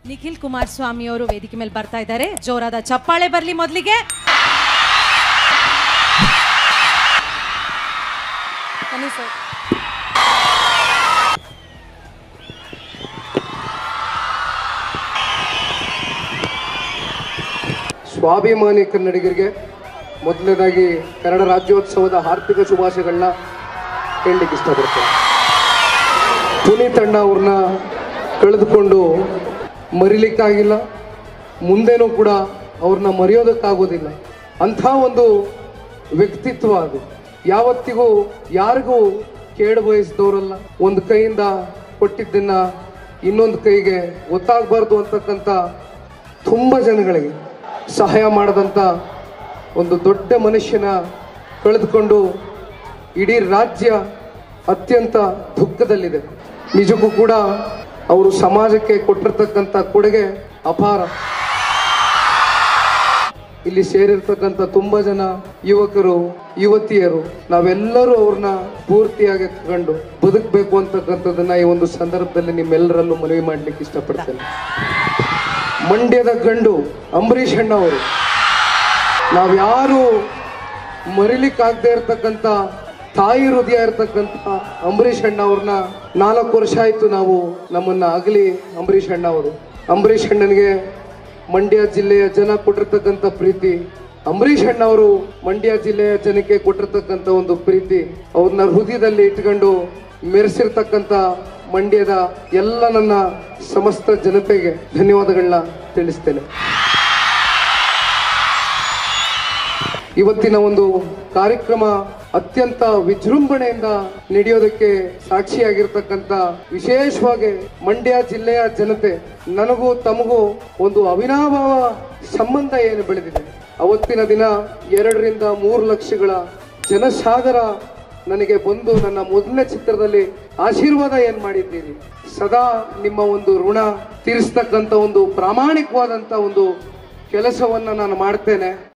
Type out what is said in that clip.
ನಿಖಿಲ್ ಕುಮಾರಸ್ವಾಮಿ ಅವರು ವೇದಿಕೆ ಮೇಲೆ ಬರ್ತಾ ಇದ್ದಾರೆ ಜೋರಾದ ಚಪ್ಪಾಳೆ ಬರ್ಲಿ ಮೊದಲಿಗೆ ಬನ್ನಿ ಸರ್ ಸ್ವಾಭಿಮಾನಿ ಕನ್ನಡಿಗರಿಗೆ ಮೊದಲನೇದಾಗಿ ಕನ್ನಡ ರಾಜ್ಯೋತ್ಸವದ ಆರ್ಥಿಕ ಶುಭಾಶಯಗಳನ್ನ ಹೇಳಲಿಕ್ಕೆ ಇಷ್ಟಪಡ್ತೇನೆ ಪುನೀತ್ ಅಣ್ಣ ಅವ್ರನ್ನ ಕಳೆದುಕೊಂಡು ಮರಿಲಿಕ್ಕಾಗಿಲ್ಲ ಮುಂದೇನೂ ಕೂಡ ಅವ್ರನ್ನ ಮರೆಯೋದಕ್ಕಾಗೋದಿಲ್ಲ ಅಂಥ ಒಂದು ವ್ಯಕ್ತಿತ್ವ ಅದು ಯಾವತ್ತಿಗೂ ಯಾರಿಗೂ ಕೇಳ ಬಯಸಿದವರಲ್ಲ ಒಂದು ಕೈಯಿಂದ ಕೊಟ್ಟಿದ್ದನ್ನ ಇನ್ನೊಂದು ಕೈಗೆ ಗೊತ್ತಾಗಬಾರ್ದು ಅಂತಕ್ಕಂಥ ತುಂಬ ಜನಗಳಿಗೆ ಸಹಾಯ ಮಾಡದಂಥ ಒಂದು ದೊಡ್ಡ ಮನುಷ್ಯನ ಕಳೆದುಕೊಂಡು ಇಡೀ ರಾಜ್ಯ ಅತ್ಯಂತ ದುಃಖದಲ್ಲಿದೆ ನಿಜಕ್ಕೂ ಕೂಡ ಅವರು ಸಮಾಜಕ್ಕೆ ಕೊಟ್ಟಿರ್ತಕ್ಕಂಥ ಕೊಡುಗೆ ಅಪಾರ ಇಲ್ಲಿ ಸೇರಿರ್ತಕ್ಕಂಥ ತುಂಬಾ ಜನ ಯುವಕರು ಯುವತಿಯರು ನಾವೆಲ್ಲರೂ ಅವ್ರನ್ನ ಪೂರ್ತಿಯಾಗಿ ತಗೊಂಡು ಬದುಕಬೇಕು ಅಂತಕ್ಕಂಥದ್ದನ್ನ ಈ ಒಂದು ಸಂದರ್ಭದಲ್ಲಿ ನಿಮ್ಮೆಲ್ಲರಲ್ಲೂ ಮನವಿ ಮಾಡ್ಲಿಕ್ಕೆ ಇಷ್ಟಪಡ್ತೇನೆ ಮಂಡ್ಯದ ಗಂಡು ಅಂಬರೀಷ್ ಅಣ್ಣ ಅವರು ನಾವ್ಯಾರು ಮರಿಲಿಕ್ಕಾಗದೇ ಇರ್ತಕ್ಕಂಥ ತಾಯಿ ಹೃದಯ ಇರ್ತಕ್ಕಂಥ ಅಂಬರೀಷ್ ಅಣ್ಣ ಅವ್ರನ್ನ ನಾಲ್ಕು ವರ್ಷ ಆಯ್ತು ನಾವು ನಮ್ಮನ್ನ ಆಗಲಿ ಅಂಬರೀಷ್ ಅಣ್ಣ ಅವರು ಅಂಬರೀಷ್ ಅಣ್ಣನಿಗೆ ಮಂಡ್ಯ ಜಿಲ್ಲೆಯ ಜನ ಕೊಟ್ಟಿರ್ತಕ್ಕಂಥ ಪ್ರೀತಿ ಅಂಬರೀಷ್ ಅಣ್ಣ ಅವರು ಮಂಡ್ಯ ಜಿಲ್ಲೆಯ ಜನಕ್ಕೆ ಕೊಟ್ಟಿರ್ತಕ್ಕಂಥ ಒಂದು ಪ್ರೀತಿ ಅವ್ರನ್ನ ಹೃದಯದಲ್ಲಿ ಇಟ್ಕೊಂಡು ಮೆರೆಸಿರ್ತಕ್ಕಂಥ ಮಂಡ್ಯದ ಎಲ್ಲ ನನ್ನ ಸಮಸ್ತ ಜನತೆಗೆ ಧನ್ಯವಾದಗಳನ್ನ ತಿಳಿಸ್ತೇನೆ ಇವತ್ತಿನ ಒಂದು ಕಾರ್ಯಕ್ರಮ ಅತ್ಯಂತ ವಿಜೃಂಭಣೆಯಿಂದ ನಡೆಯೋದಕ್ಕೆ ಸಾಕ್ಷಿಯಾಗಿರ್ತಕ್ಕಂಥ ವಿಶೇಷವಾಗಿ ಮಂಡ್ಯ ಜಿಲ್ಲೆಯ ಜನತೆ ನನಗೂ ತಮಗೂ ಒಂದು ಅವಿನಾಭಾವ ಸಂಬಂಧ ಏನು ಬೆಳೆದಿದೆ ಅವತ್ತಿನ ದಿನ ಎರಡರಿಂದ ಮೂರು ಲಕ್ಷಗಳ ಜನಸಾಗರ ನನಗೆ ಬಂದು ನನ್ನ ಮೊದಲನೇ ಚಿತ್ರದಲ್ಲಿ ಆಶೀರ್ವಾದ ಏನ್ ಮಾಡಿದ್ದೀರಿ ಸದಾ ನಿಮ್ಮ ಒಂದು ಋಣ ತೀರಿಸ್ತಕ್ಕಂಥ ಒಂದು ಪ್ರಾಮಾಣಿಕವಾದಂಥ ಒಂದು ಕೆಲಸವನ್ನ ನಾನು ಮಾಡ್ತೇನೆ